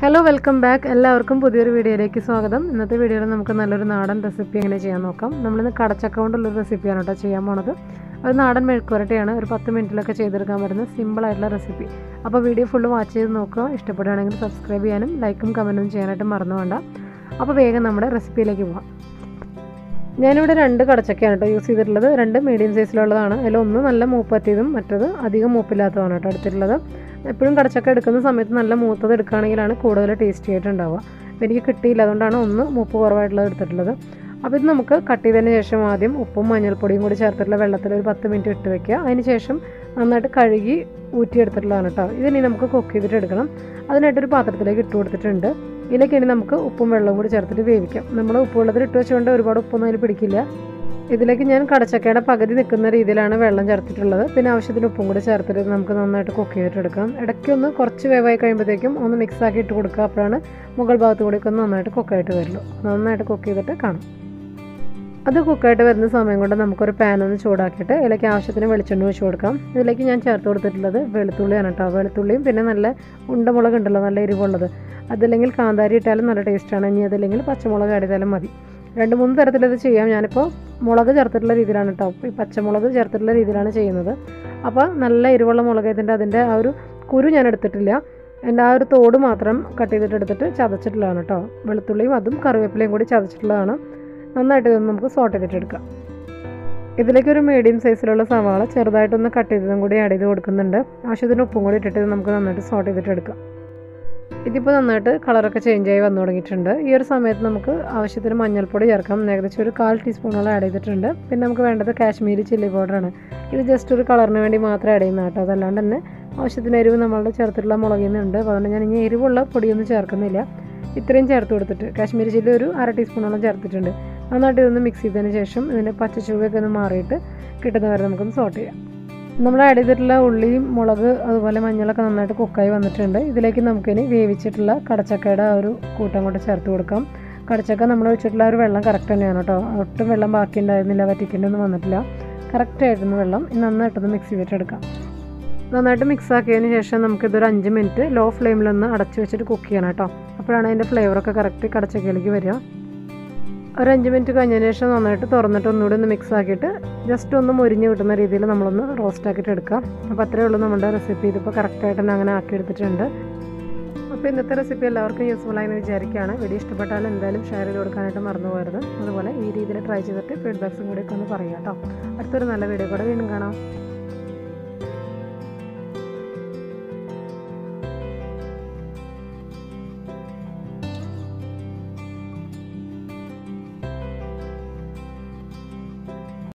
hello welcome back എല്ലാവർക്കും പുതിയൊരു വീഡിയോയിലേക്ക് സ്വാഗതം ഇന്നത്തെ വീഡിയോയിൽ നമുക്ക് നല്ലൊരു നാടൻ റെസിപ്പി എങ്ങനെ ചെയ്യാൻ നോക്കാം നമ്മളിന്ന് കടച്ചക്ക കൊണ്ടുള്ളൊരു റെസിപ്പിയാണ് കേട്ടോ ചെയ്യാൻ പോണത് ഒരു നാടൻ മെഴുക്കുവരട്ടിയാണ് ഒരു പത്ത് മിനിറ്റിലൊക്കെ ചെയ്തെടുക്കാൻ പറ്റുന്ന സിമ്പിൾ ആയിട്ടുള്ള റെസിപ്പി അപ്പോൾ വീഡിയോ ഫുള്ള് വാച്ച് ചെയ്ത് നോക്കുക ഇഷ്ടപ്പെടുകയാണെങ്കിൽ സബ്സ്ക്രൈബ് ചെയ്യാനും ലൈക്കും കമൻറ്റും ചെയ്യാനായിട്ട് മറന്നു വേണ്ട അപ്പോൾ വേഗം നമ്മുടെ റെസിപ്പിയിലേക്ക് പോകാം ഞാനിവിടെ രണ്ട് കടച്ചക്കയാണ് കേട്ടോ യൂസ് ചെയ്തിട്ടുള്ളത് രണ്ട് മീഡിയം സൈസിലുള്ളതാണ് അതിൽ ഒന്ന് നല്ല മൂപ്പത്തിയതും മറ്റത് അധികം മൂപ്പില്ലാത്തതാണ് കേട്ടോ എടുത്തിട്ടുള്ളത് എപ്പോഴും കടച്ചക്ക എടുക്കുന്ന സമയത്ത് നല്ല മൂത്തത് എടുക്കുകയാണെങ്കിലാണ് കൂടുതൽ ടേസ്റ്റി ആയിട്ടുണ്ടാവുക അപ്പോൾ എനിക്ക് കിട്ടിയില്ല അതുകൊണ്ടാണ് ഒന്ന് മൂപ്പ് കുറവായിട്ടുള്ളത് എടുത്തിട്ടുള്ളത് അപ്പോൾ ഇത് നമുക്ക് കട്ട് ചെയ്തതിന് ശേഷം ആദ്യം ഉപ്പും മഞ്ഞൾപ്പൊടിയും കൂടി ചേർത്തിട്ടുള്ള വെള്ളത്തിൽ ഒരു പത്ത് മിനിറ്റ് ഇട്ട് വെക്കുക അതിന് ശേഷം നന്നായിട്ട് കഴുകി ഊറ്റിയെടുത്തിട്ടുള്ളതാണ് കേട്ടോ ഇതിനി നമുക്ക് കുക്ക് ചെയ്തിട്ട് എടുക്കണം അതിനായിട്ടൊരു പാത്രത്തിലേക്ക് ഇട്ട് കൊടുത്തിട്ടുണ്ട് ഇതിലേക്ക് ഇനി നമുക്ക് ഉപ്പും വെള്ളവും കൂടി ചേർത്തിട്ട് വേവിക്കാം നമ്മൾ ഉപ്പ് വെള്ളത്തിൽ ഇട്ട് വെച്ചുകൊണ്ട് ഒരുപാട് ഉപ്പൊന്നും അതിൽ പിടിക്കില്ല ഇതിലേക്ക് ഞാൻ കടച്ചക്കയുടെ പകുതി നിൽക്കുന്ന രീതിയിലാണ് വെള്ളം ചേർത്തിട്ടുള്ളത് പിന്നെ ആവശ്യത്തിന് ഉപ്പും കൂടി ചേർത്തിട്ട് നമുക്ക് നന്നായിട്ട് കുക്ക് ചെയ്തിട്ടെടുക്കാം ഇടയ്ക്കൊന്ന് കുറച്ച് വേവായി കഴിയുമ്പോഴത്തേക്കും ഒന്ന് മിക്സ് ആക്കി ഇട്ട് കൊടുക്കുക അപ്പോഴാണ് മുകൾ ഭാഗത്ത് കൂടി ഒന്ന് നന്നായിട്ട് കുക്കായിട്ട് വരുള്ളൂ നന്നായിട്ട് കുക്ക് ചെയ്തിട്ട് കാണാം അത് കുക്കായിട്ട് വരുന്ന സമയം കൊണ്ട് നമുക്കൊരു പാൻ ഒന്ന് ചൂടാക്കിയിട്ട് ഇതിലേക്ക് ആവശ്യത്തിന് വെളിച്ചെണ്ണ ഒഴിച്ച് കൊടുക്കാം ഇതിലേക്ക് ഞാൻ ചേർത്ത് കൊടുത്തിട്ടുള്ളത് വെളുത്തുള്ളിയാണ് കേട്ടോ വെളുത്തുള്ളിയും പിന്നെ നല്ല ഉണ്ടമുളക് ഉണ്ടല്ലോ നല്ല എരിവുള്ളത് അതല്ലെങ്കിൽ കാന്താരി ഇട്ടാലും നല്ല ടേസ്റ്റാണ് ഇനി അതല്ലെങ്കിൽ പച്ചമുളക് അടിച്ചാലും മതി രണ്ട് മൂന്ന് തരത്തിലത് ചെയ്യാം ഞാനിപ്പോൾ മുളക് ചേർത്തിട്ടുള്ള രീതിയിലാണ് കേട്ടോ ഈ പച്ചമുളക് ചേർത്തിട്ടുള്ള രീതിയിലാണ് ചെയ്യുന്നത് അപ്പോൾ നല്ല എരിവുള്ള മുളക് ഇതിൻ്റെ അതിൻ്റെ ആ ഒരു കുരു ഞാൻ എടുത്തിട്ടില്ല എൻ്റെ ആ ഒരു തോട് മാത്രം കട്ട് ചെയ്തിട്ട് എടുത്തിട്ട് ചതച്ചിട്ടുള്ളതാണ് കേട്ടോ വെളുത്തുള്ളിയും അതും കറിവേപ്പിലയും കൂടി ചതച്ചിട്ടുള്ളതാണ് നന്നായിട്ട് ഇതൊന്ന് നമുക്ക് സോട്ട് ചെയ്തിട്ട് എടുക്കാം ഇതിലേക്ക് ഒരു മീഡിയം സൈസിലുള്ള സവാള ചെറുതായിട്ടൊന്ന് കട്ട് ചെയ്തതും കൂടി ആഡ് ചെയ്ത് കൊടുക്കുന്നുണ്ട് ആവശ്യത്തിന് ഉപ്പും കൂടി ഇട്ടിട്ട് ഇത് നമുക്ക് നന്നായിട്ട് സോട്ട് ചെയ്തിട്ട് എടുക്കാം ഇതിപ്പോൾ നന്നായിട്ട് കളറൊക്കെ ചേഞ്ച് ആയി വന്നു തുടങ്ങിയിട്ടുണ്ട് ഈ ഒരു സമയത്ത് നമുക്ക് ആവശ്യത്തിന് മഞ്ഞൾപ്പൊടി ചേർക്കാം ഏകദേശം ഒരു കാൽ ടീസ്പൂണോളം ആഡ് ചെയ്തിട്ടുണ്ട് പിന്നെ നമുക്ക് വേണ്ടത് കാശ്മീരി ചില്ലി പൗഡറാണ് ഇത് ജസ്റ്റ് ഒരു കളറിന് വേണ്ടി മാത്രം ആഡ് ചെയ്യുന്ന കേട്ടോ അതല്ലാണ്ട് തന്നെ ആവശ്യത്തിന് എരിവ് നമ്മളുടെ ചേർത്തിട്ടുള്ള മുളകിൽ നിന്നുണ്ട് അപ്പോൾ അതുകൊണ്ട് ഞാൻ ഇനി എരിവുള്ള പൊടിയൊന്നും ചേർക്കുന്നില്ല ഇത്രയും ചേർത്ത് കൊടുത്തിട്ട് കാശ്മീരി ചില്ലി ഒരു അര ടീസ്പൂണോളം ചേർത്തിട്ടുണ്ട് നന്നായിട്ട് ഇതൊന്ന് മിക്സ് ചെയ്തതിന് ശേഷം ഇതിൻ്റെ പച്ച ചുവയൊക്കെ ഒന്ന് മാറിയിട്ട് കിട്ടുന്ന വരെ നമുക്കൊന്ന് സോട്ട് ചെയ്യാം നമ്മൾ ആഡ് ചെയ്തിട്ടുള്ള ഉള്ളിയും മുളക് അതുപോലെ മഞ്ഞളൊക്കെ നന്നായിട്ട് കുക്കായി വന്നിട്ടുണ്ട് ഇതിലേക്ക് നമുക്കിനി വേവിച്ചിട്ടുള്ള കടച്ചക്കയുടെ ആ ഒരു കൂട്ടം കൊണ്ട് ചേർത്ത് കൊടുക്കാം കടച്ചക്ക നമ്മൾ വെച്ചിട്ടുള്ള ഒരു വെള്ളം കറക്റ്റ് തന്നെയാണ് കേട്ടോ ഒട്ടും വെള്ളം ബാക്കി ഉണ്ടായിരുന്നില്ല വറ്റിക്കേണ്ടൊന്നും വന്നിട്ടില്ല കറക്റ്റ് ആയിരുന്നു വെള്ളം ഇനി നന്നായിട്ടൊന്ന് മിക്സ് ചെയ്തിട്ടെടുക്കാം നന്നായിട്ട് മിക്സ് ആക്കിയതിന് ശേഷം നമുക്കിതൊരു അഞ്ച് മിനിറ്റ് ലോ ഫ്ലെയിമിലൊന്ന് അടച്ചു വെച്ചിട്ട് കുക്ക് ചെയ്യണം കേട്ടോ അപ്പോഴാണ് അതിൻ്റെ ഫ്ലേവറൊക്കെ കറക്റ്റ് കടച്ചക്കയിലേക്ക് വരിക ഒരു അഞ്ച് മിനിറ്റ് കഴിഞ്ഞതിന് ശേഷം നന്നായിട്ട് തുറന്നിട്ട് ഒന്നുകൂടി ഒന്ന് മിക്സ് ആക്കിയിട്ട് ജസ്റ്റ് ഒന്ന് മുരിഞ്ഞ് കിട്ടുന്ന രീതിയിൽ നമ്മളൊന്ന് റോസ്റ്റ് ആക്കിയിട്ട് എടുക്കാം അപ്പോൾ അത്രയേ ഉള്ളൂ നമ്മുടെ റെസിപ്പി ഇതിപ്പോൾ കറക്റ്റായിട്ട് തന്നെ അങ്ങനെ ആക്കി എടുത്തിട്ടുണ്ട് അപ്പോൾ ഇന്നത്തെ റെസിപ്പി എല്ലാവർക്കും യൂസ്ഫുൾ ആയെന്ന് വിചാരിക്കുകയാണ് വീഡിയോ ഇഷ്ടപ്പെട്ടാൽ എന്തായാലും ഷെയർ ചെയ്ത് കൊടുക്കാനായിട്ട് മറന്നു പോകരുത് അതുപോലെ ഈ രീതിയിൽ ട്രൈ ചെയ്തിട്ട് ഫീഡ്ബാക്സും കൂടി ഒക്കെ ഒന്ന് പറയാം കേട്ടോ അടുത്തൊരു നല്ല വീഡിയോ കൂടെ വീണ്ടും കാണാം